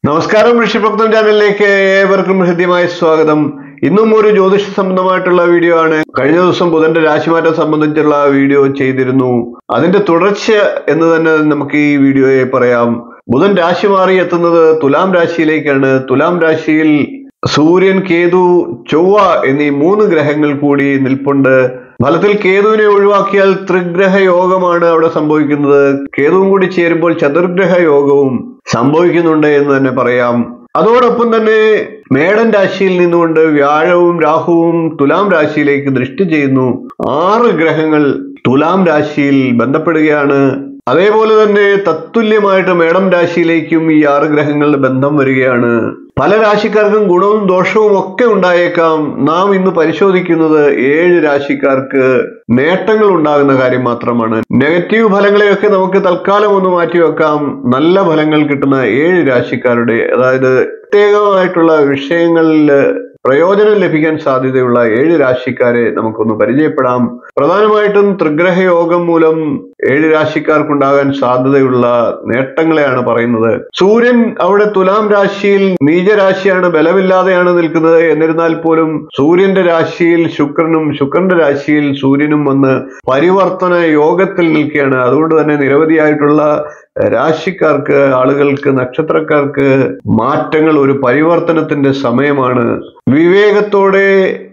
നമസ്കാരം ഋഷിഭക്തം ചാനലിലേക്ക് ഏവർക്കും ഹൃദ്യമായ സ്വാഗതം ഇന്നും ഒരു ജ്യോതിഷ സംബന്ധമായിട്ടുള്ള വീഡിയോ ആണ് കഴിഞ്ഞ ദിവസം ബുധന്റെ രാശിമാറ്റം സംബന്ധിച്ചുള്ള വീഡിയോ ചെയ്തിരുന്നു അതിന്റെ തുടർച്ച എന്ന് തന്നെ നമുക്ക് ഈ വീഡിയോയെ പറയാം ബുധൻ രാശി മാറി എത്തുന്നത് തുലാം രാശിയിലേക്കാണ് തുലാം രാശിയിൽ സൂര്യൻ കേതു ചൊവ്വ എന്നീ മൂന്ന് ഗ്രഹങ്ങൾ കൂടി നിൽപ്പുണ്ട് ഫലത്തിൽ കേതുവിനെ ഒഴിവാക്കിയാൽ ത്രിഗ്രഹ യോഗമാണ് അവിടെ സംഭവിക്കുന്നത് കേതുവും കൂടി ചേരുമ്പോൾ ചതുർഗ്രഹ യോഗവും സംഭവിക്കുന്നുണ്ട് എന്ന് തന്നെ പറയാം അതോടൊപ്പം തന്നെ മേടൻ രാശിയിൽ നിന്നുകൊണ്ട് വ്യാഴവും രാഹുവും തുലാം രാശിയിലേക്ക് ദൃഷ്ടി ചെയ്യുന്നു ആറ് ഗ്രഹങ്ങൾ തുലാം രാശിയിൽ ബന്ധപ്പെടുകയാണ് അതേപോലെ തന്നെ തത്തുല്യമായിട്ട് മേടം രാശിയിലേക്കും ഈ ആറ് ഗ്രഹങ്ങളുടെ ബന്ധം വരികയാണ് പല രാശിക്കാർക്കും ഗുണവും ദോഷവും ഒക്കെ ഉണ്ടായേക്കാം നാം ഇന്ന് പരിശോധിക്കുന്നത് ഏഴ് രാശിക്കാർക്ക് നേട്ടങ്ങൾ ഉണ്ടാകുന്ന കാര്യം മാത്രമാണ് നെഗറ്റീവ് ഫലങ്ങളെയൊക്കെ നമുക്ക് തൽക്കാലം ഒന്ന് മാറ്റിവെക്കാം നല്ല ഫലങ്ങൾ കിട്ടുന്ന ഏഴ് രാശിക്കാരുടെ അതായത് പ്രത്യേകമായിട്ടുള്ള വിഷയങ്ങളിൽ പ്രയോജനം ലഭിക്കാൻ സാധ്യതയുള്ള ഏഴ് രാശിക്കാരെ നമുക്കൊന്ന് പരിചയപ്പെടാം പ്രധാനമായിട്ടും ത്രിഗ്രഹ യോഗം മൂലം ഏഴ് രാശിക്കാർക്കുണ്ടാകാൻ സാധ്യതയുള്ള നേട്ടങ്ങളെയാണ് പറയുന്നത് സൂര്യൻ അവിടെ തുലാം രാശിയിൽ നീചരാശിയാണ് ബലമില്ലാതെയാണ് നിൽക്കുന്നത് എന്നിരുന്നാൽ പോലും സൂര്യന്റെ രാശിയിൽ ശുക്രനും ശുക്രന്റെ രാശിയിൽ സൂര്യനും വന്ന് പരിവർത്തന യോഗത്തിൽ നിൽക്കുകയാണ് അതുകൊണ്ട് തന്നെ നിരവധിയായിട്ടുള്ള രാശിക്കാർക്ക് ആളുകൾക്ക് നക്ഷത്രക്കാർക്ക് മാറ്റങ്ങൾ ഒരു പരിവർത്തനത്തിന്റെ സമയമാണ് വിവേകത്തോടെ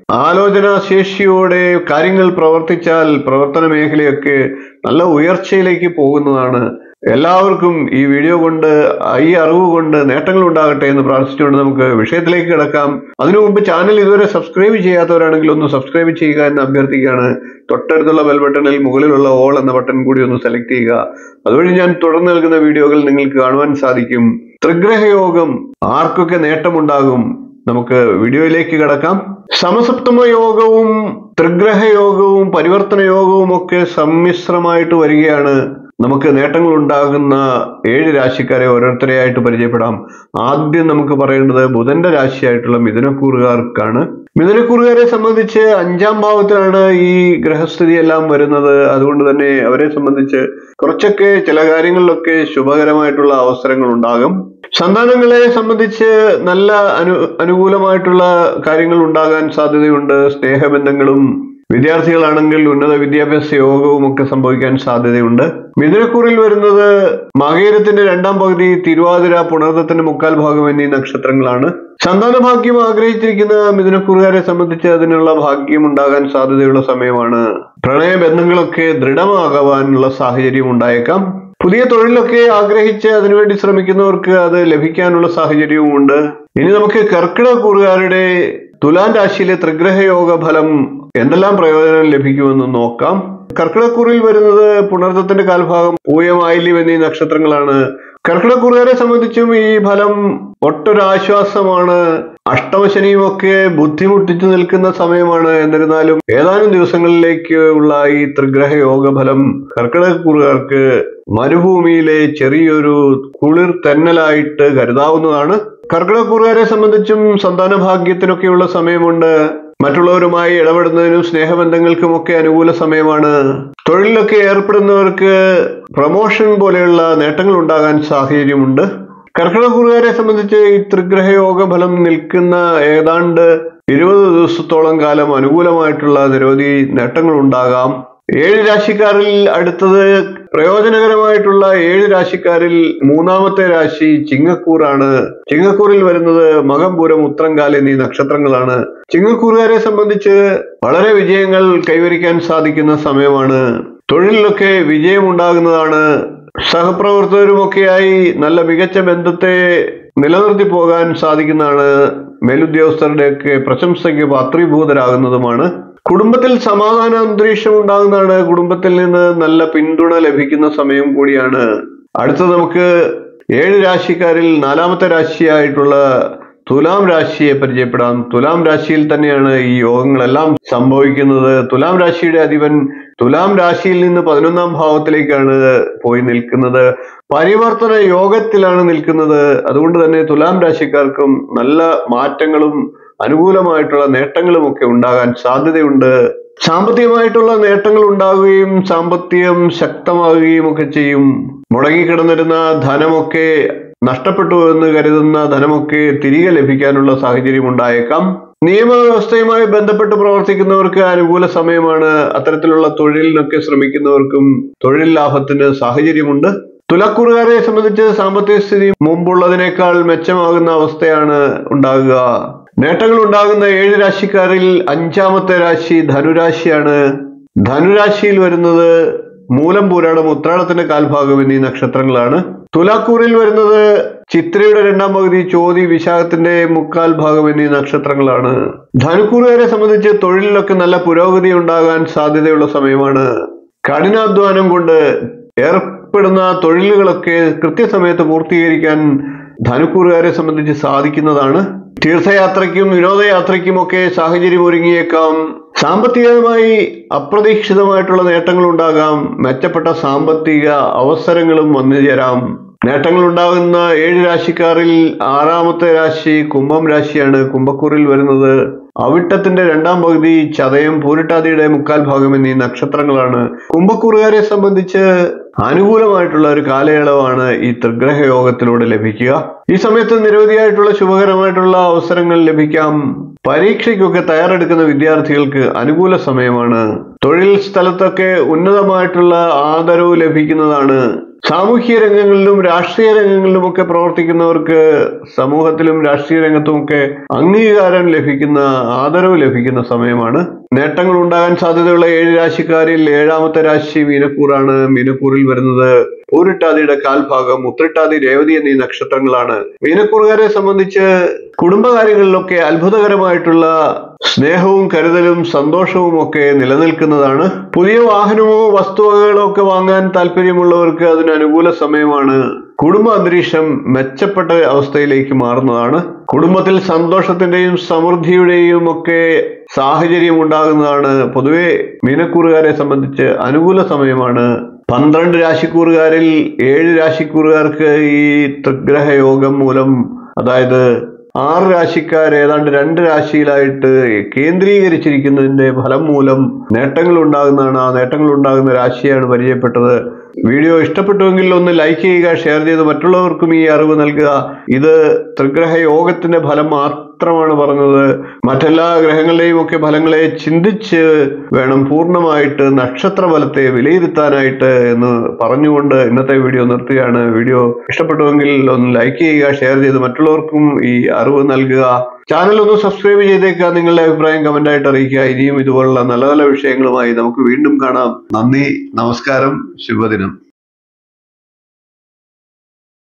ആലോചനാശേഷിയോടെ കാര്യങ്ങൾ പ്രവർത്തിച്ചാൽ പ്രവർത്തന മേഖലയൊക്കെ നല്ല ഉയർച്ചയിലേക്ക് പോകുന്നതാണ് എല്ലാവർക്കും ഈ വീഡിയോ കൊണ്ട് ഈ അറിവ് കൊണ്ട് നേട്ടങ്ങൾ ഉണ്ടാകട്ടെ എന്ന് പ്രാർത്ഥിച്ചുകൊണ്ട് നമുക്ക് വിഷയത്തിലേക്ക് കിടക്കാം അതിനു മുമ്പ് ചാനൽ ഇതുവരെ സബ്സ്ക്രൈബ് ചെയ്യാത്തവരാണെങ്കിൽ ഒന്ന് സബ്സ്ക്രൈബ് ചെയ്യുക എന്ന് അഭ്യർത്ഥിക്കുകയാണ് തൊട്ടടുത്തുള്ള ബെൽ ബട്ടണിൽ മുകളിലുള്ള ഓൾ എന്ന ബട്ടൺ കൂടി ഒന്ന് സെലക്ട് ചെയ്യുക അതുവഴി ഞാൻ തുടർന്ന് നൽകുന്ന വീഡിയോകൾ നിങ്ങൾക്ക് കാണുവാൻ സാധിക്കും ത്രിഗ്രഹയോഗം ആർക്കൊക്കെ നേട്ടമുണ്ടാകും നമുക്ക് വീഡിയോയിലേക്ക് കിടക്കാം സമസപ്തമ യോഗവും ത്രിഗ്രഹ യോഗവും പരിവർത്തന യോഗവും ഒക്കെ സമ്മിശ്രമായിട്ട് വരികയാണ് നമുക്ക് നേട്ടങ്ങൾ ഉണ്ടാകുന്ന ഏഴ് രാശിക്കാരെ ഓരോരുത്തരെയായിട്ട് പരിചയപ്പെടാം ആദ്യം നമുക്ക് പറയേണ്ടത് ബുധന്റെ രാശിയായിട്ടുള്ള മിഥുനക്കൂറുകാർക്കാണ് മിഥുനക്കൂറുകാരെ സംബന്ധിച്ച് അഞ്ചാം ഭാവത്തിലാണ് ഈ ഗ്രഹസ്ഥിതി എല്ലാം വരുന്നത് അതുകൊണ്ട് തന്നെ അവരെ സംബന്ധിച്ച് കുറച്ചൊക്കെ ചില കാര്യങ്ങളിലൊക്കെ ശുഭകരമായിട്ടുള്ള അവസരങ്ങൾ ഉണ്ടാകും സന്താനങ്ങളെ സംബന്ധിച്ച് നല്ല അനു അനുകൂലമായിട്ടുള്ള കാര്യങ്ങൾ ഉണ്ടാകാൻ സാധ്യതയുണ്ട് സ്നേഹബന്ധങ്ങളും വിദ്യാർത്ഥികളാണെങ്കിൽ ഉന്നത വിദ്യാഭ്യാസ യോഗവും ഒക്കെ സംഭവിക്കാൻ സാധ്യതയുണ്ട് മിഥുനക്കൂറിൽ വരുന്നത് മകേരത്തിന്റെ രണ്ടാം പകുതി തിരുവാതിര പുണർദത്തിന്റെ മുക്കാൽ ഭാഗം എന്നീ നക്ഷത്രങ്ങളാണ് സന്താന ഭാഗ്യം ആഗ്രഹിച്ചിരിക്കുന്ന മിഥുനക്കൂറുകാരെ സംബന്ധിച്ച് അതിനുള്ള ഭാഗ്യം ഉണ്ടാകാൻ സാധ്യതയുള്ള സമയമാണ് പ്രണയബന്ധങ്ങളൊക്കെ ദൃഢമാകാനുള്ള സാഹചര്യം ഉണ്ടായേക്കാം പുതിയ തൊഴിലൊക്കെ ആഗ്രഹിച്ച് അതിനുവേണ്ടി ശ്രമിക്കുന്നവർക്ക് അത് ലഭിക്കാനുള്ള സാഹചര്യവും ഉണ്ട് ഇനി നമുക്ക് കർക്കിടക കൂറുകാരുടെ തുലാൻ രാശിയിലെ ത്രിഗ്രഹ യോഗ ഫലം എന്തെല്ലാം പ്രയോജനം ലഭിക്കുമെന്ന് നോക്കാം കർക്കിടക്കൂറിൽ വരുന്നത് പുണർദത്തിന്റെ കാൽഭാഗം പൂയമായില്യം എന്നീ നക്ഷത്രങ്ങളാണ് കർക്കിടക്കൂറുകാരെ സംബന്ധിച്ചും ഈ ഫലം ഒട്ടൊരാശ്വാസമാണ് അഷ്ടമശനിയും ഒക്കെ ബുദ്ധിമുട്ടിച്ചു നിൽക്കുന്ന സമയമാണ് എന്നിരുന്നാലും ഏതാനും ദിവസങ്ങളിലേക്ക് ഉള്ള ഈ ത്രിഗ്രഹ യോഗഫലം കർക്കിടകക്കൂറുകാർക്ക് മരുഭൂമിയിലെ ചെറിയൊരു കുളിർ തെന്നലായിട്ട് കരുതാവുന്നതാണ് കർക്കിടകക്കൂറുകാരെ സംബന്ധിച്ചും സന്താന ഭാഗ്യത്തിനൊക്കെയുള്ള സമയമുണ്ട് മറ്റുള്ളവരുമായി ഇടപെടുന്നതിനും സ്നേഹബന്ധങ്ങൾക്കുമൊക്കെ അനുകൂല സമയമാണ് തൊഴിലിലൊക്കെ ഏർപ്പെടുന്നവർക്ക് പ്രമോഷൻ പോലെയുള്ള നേട്ടങ്ങൾ ഉണ്ടാകാൻ സാഹചര്യമുണ്ട് കർക്കിടകക്കുറുകാരെ സംബന്ധിച്ച് ഈ ത്രിഗ്രഹ യോഗ ഫലം നിൽക്കുന്ന ഏതാണ്ട് ഇരുപത് ദിവസത്തോളം കാലം അനുകൂലമായിട്ടുള്ള നിരവധി നേട്ടങ്ങൾ ഉണ്ടാകാം ഏഴ് രാശിക്കാരിൽ അടുത്തത് പ്രയോജനകരമായിട്ടുള്ള ഏഴ് രാശിക്കാരിൽ മൂന്നാമത്തെ രാശി ചിങ്ങക്കൂറാണ് ചിങ്ങക്കൂറിൽ വരുന്നത് മകംപൂരം ഉത്രങ്കാൽ എന്നീ നക്ഷത്രങ്ങളാണ് ചിങ്ങക്കൂറുകാരെ സംബന്ധിച്ച് വളരെ വിജയങ്ങൾ കൈവരിക്കാൻ സാധിക്കുന്ന സമയമാണ് തൊഴിലിലൊക്കെ വിജയമുണ്ടാകുന്നതാണ് സഹപ്രവർത്തകരുമൊക്കെയായി നല്ല മികച്ച ബന്ധത്തെ നിലനിർത്തി പോകാൻ സാധിക്കുന്നതാണ് മേലുദ്യോഗസ്ഥരുടെയൊക്കെ പ്രശംസയ്ക്ക് പാത്രീഭൂതരാകുന്നതുമാണ് കുടുംബത്തിൽ സമാധാന അന്തരീക്ഷം ഉണ്ടാകുന്നതാണ് കുടുംബത്തിൽ നിന്ന് നല്ല പിന്തുണ ലഭിക്കുന്ന സമയം കൂടിയാണ് അടുത്തത് നമുക്ക് ഏഴ് രാശിക്കാരിൽ നാലാമത്തെ രാശിയായിട്ടുള്ള തുലാം രാശിയെ പരിചയപ്പെടാം തുലാം രാശിയിൽ തന്നെയാണ് ഈ യോഗങ്ങളെല്ലാം സംഭവിക്കുന്നത് തുലാം രാശിയുടെ അധിപൻ തുലാം രാശിയിൽ നിന്ന് പതിനൊന്നാം ഭാവത്തിലേക്കാണ് പോയി നിൽക്കുന്നത് പരിവർത്തന യോഗത്തിലാണ് നിൽക്കുന്നത് അതുകൊണ്ട് തന്നെ തുലാം രാശിക്കാർക്കും നല്ല മാറ്റങ്ങളും അനുകൂലമായിട്ടുള്ള നേട്ടങ്ങളും ഒക്കെ ഉണ്ടാകാൻ സാധ്യതയുണ്ട് സാമ്പത്തികമായിട്ടുള്ള നേട്ടങ്ങൾ ഉണ്ടാകുകയും സാമ്പത്തികം ശക്തമാകുകയും ഒക്കെ ചെയ്യും മുടങ്ങിക്കിടന്നിരുന്ന ധനമൊക്കെ നഷ്ടപ്പെട്ടു എന്ന് കരുതുന്ന ധനമൊക്കെ തിരികെ ലഭിക്കാനുള്ള സാഹചര്യം ഉണ്ടായേക്കാം നിയമവ്യവസ്ഥയുമായി ബന്ധപ്പെട്ട് പ്രവർത്തിക്കുന്നവർക്ക് അനുകൂല സമയമാണ് അത്തരത്തിലുള്ള തൊഴിലിനൊക്കെ ശ്രമിക്കുന്നവർക്കും തൊഴിൽ ലാഭത്തിന് സാഹചര്യമുണ്ട് തുലക്കൂറുകാരെ സംബന്ധിച്ച് സാമ്പത്തിക സ്ഥിതി മുമ്പുള്ളതിനേക്കാൾ മെച്ചമാകുന്ന അവസ്ഥയാണ് ഉണ്ടാകുക നേട്ടങ്ങൾ ഉണ്ടാകുന്ന ഏഴ് രാശിക്കാരിൽ അഞ്ചാമത്തെ രാശി ധനുരാശിയാണ് ധനുരാശിയിൽ വരുന്നത് മൂലം പൂരാടം ഉത്രാടത്തിന്റെ കാൽഭാഗം എന്നീ നക്ഷത്രങ്ങളാണ് തുലാക്കൂറിൽ വരുന്നത് ചിത്രയുടെ രണ്ടാം പകുതി ചോതി വിശാഖത്തിന്റെ മുക്കാൽ ഭാഗം എന്നീ നക്ഷത്രങ്ങളാണ് ധനുക്കൂറുകാരെ സംബന്ധിച്ച് തൊഴിലിലൊക്കെ നല്ല പുരോഗതി ഉണ്ടാകാൻ സാധ്യതയുള്ള സമയമാണ് കഠിനാധ്വാനം കൊണ്ട് ഏർപ്പെടുന്ന തൊഴിലുകളൊക്കെ കൃത്യസമയത്ത് പൂർത്തീകരിക്കാൻ ധനുക്കൂറുകാരെ സംബന്ധിച്ച് സാധിക്കുന്നതാണ് തീർത്ഥയാത്രയ്ക്കും വിനോദയാത്രയ്ക്കും ഒക്കെ സാഹചര്യം ഒരുങ്ങിയേക്കാം സാമ്പത്തികമായി അപ്രതീക്ഷിതമായിട്ടുള്ള നേട്ടങ്ങൾ ഉണ്ടാകാം മെച്ചപ്പെട്ട സാമ്പത്തിക അവസരങ്ങളും വന്നു ചേരാം നേട്ടങ്ങൾ ഉണ്ടാകുന്ന ഏഴ് രാശിക്കാരിൽ ആറാമത്തെ രാശി കുംഭം രാശിയാണ് കുംഭക്കൂറിൽ വരുന്നത് അവിട്ടത്തിന്റെ രണ്ടാം പകുതി ചതയം പൂരിട്ടാതിയുടെ മുക്കാൽ ഭാഗം എന്നീ നക്ഷത്രങ്ങളാണ് കുംഭക്കൂറുകാരെ സംബന്ധിച്ച് അനുകൂലമായിട്ടുള്ള ഒരു കാലയളവാണ് ഈ ത്രിഗ്രഹ യോഗത്തിലൂടെ ലഭിക്കുക ഈ സമയത്ത് നിരവധിയായിട്ടുള്ള ശുഭകരമായിട്ടുള്ള അവസരങ്ങൾ ലഭിക്കാം പരീക്ഷയ്ക്കൊക്കെ തയ്യാറെടുക്കുന്ന വിദ്യാർത്ഥികൾക്ക് അനുകൂല സമയമാണ് തൊഴിൽ സ്ഥലത്തൊക്കെ ഉന്നതമായിട്ടുള്ള ആദരവ് ലഭിക്കുന്നതാണ് സാമൂഹ്യ രംഗങ്ങളിലും രാഷ്ട്രീയ രംഗങ്ങളിലുമൊക്കെ പ്രവർത്തിക്കുന്നവർക്ക് സമൂഹത്തിലും രാഷ്ട്രീയ രംഗത്തുമൊക്കെ അംഗീകാരം ലഭിക്കുന്ന ആദരവ് ലഭിക്കുന്ന സമയമാണ് നേട്ടങ്ങൾ ഉണ്ടാകാൻ സാധ്യതയുള്ള ഏഴ് രാശിക്കാരിൽ ഏഴാമത്തെ രാശി മീനക്കൂറാണ് മീനക്കൂറിൽ വരുന്നത് പൂരിട്ടാതിയുടെ കാൽഭാഗം ഉത്രിട്ടാതി രേവതി എന്നീ നക്ഷത്രങ്ങളാണ് മീനക്കൂറുകാരെ സംബന്ധിച്ച് കുടുംബകാര്യങ്ങളിലൊക്കെ അത്ഭുതകരമായിട്ടുള്ള സ്നേഹവും കരുതലും സന്തോഷവും ഒക്കെ നിലനിൽക്കുന്നതാണ് പുതിയ വാഹനമോ വസ്തുവകകളോ ഒക്കെ വാങ്ങാൻ താല്പര്യമുള്ളവർക്ക് അതിന് അനുകൂല സമയമാണ് കുടുംബ അന്തരീക്ഷം മെച്ചപ്പെട്ട അവസ്ഥയിലേക്ക് മാറുന്നതാണ് കുടുംബത്തിൽ സന്തോഷത്തിന്റെയും സമൃദ്ധിയുടെയും ഒക്കെ സാഹചര്യം ഉണ്ടാകുന്നതാണ് പൊതുവെ മീനക്കൂറുകാരെ സംബന്ധിച്ച് അനുകൂല സമയമാണ് പന്ത്രണ്ട് രാശിക്കൂറുകാരിൽ ഏഴ് രാശിക്കൂറുകാർക്ക് ഈ ത്രിഗ്രഹ യോഗം മൂലം അതായത് ആറ് രാശിക്കാർ ഏതാണ്ട് രണ്ട് രാശിയിലായിട്ട് കേന്ദ്രീകരിച്ചിരിക്കുന്നതിന്റെ ഫലം മൂലം നേട്ടങ്ങൾ ഉണ്ടാകുന്നതാണ് ആ നേട്ടങ്ങൾ ഉണ്ടാകുന്ന രാശിയാണ് പരിചയപ്പെട്ടത് വീഡിയോ ഇഷ്ടപ്പെട്ടുവെങ്കിൽ ഒന്ന് ലൈക്ക് ചെയ്യുക ഷെയർ ചെയ്ത് മറ്റുള്ളവർക്കും ഈ അറിവ് നൽകുക ഇത് ത്രിഗ്രഹ യോഗത്തിന്റെ ഫലം മാത്രമാണ് പറഞ്ഞത് മറ്റെല്ലാ ഗ്രഹങ്ങളുടെയും ഒക്കെ ഫലങ്ങളെ ചിന്തിച്ച് വേണം പൂർണ്ണമായിട്ട് നക്ഷത്ര ഫലത്തെ വിലയിരുത്താനായിട്ട് എന്ന് പറഞ്ഞുകൊണ്ട് ഇന്നത്തെ വീഡിയോ നിർത്തുകയാണ് വീഡിയോ ഇഷ്ടപ്പെട്ടുവെങ്കിൽ ഒന്ന് ലൈക്ക് ചെയ്യുക ഷെയർ ചെയ്ത് മറ്റുള്ളവർക്കും ഈ അറിവ് നൽകുക ചാനൽ ഒന്ന് സബ്സ്ക്രൈബ് ചെയ്തേക്കുക നിങ്ങളുടെ അഭിപ്രായം കമന്റ് ആയിട്ട് അറിയിക്കുക ഇനിയും ഇതുപോലുള്ള നല്ല നല്ല വിഷയങ്ങളുമായി നമുക്ക് വീണ്ടും കാണാം നന്ദി നമസ്കാരം ശുഭദിനം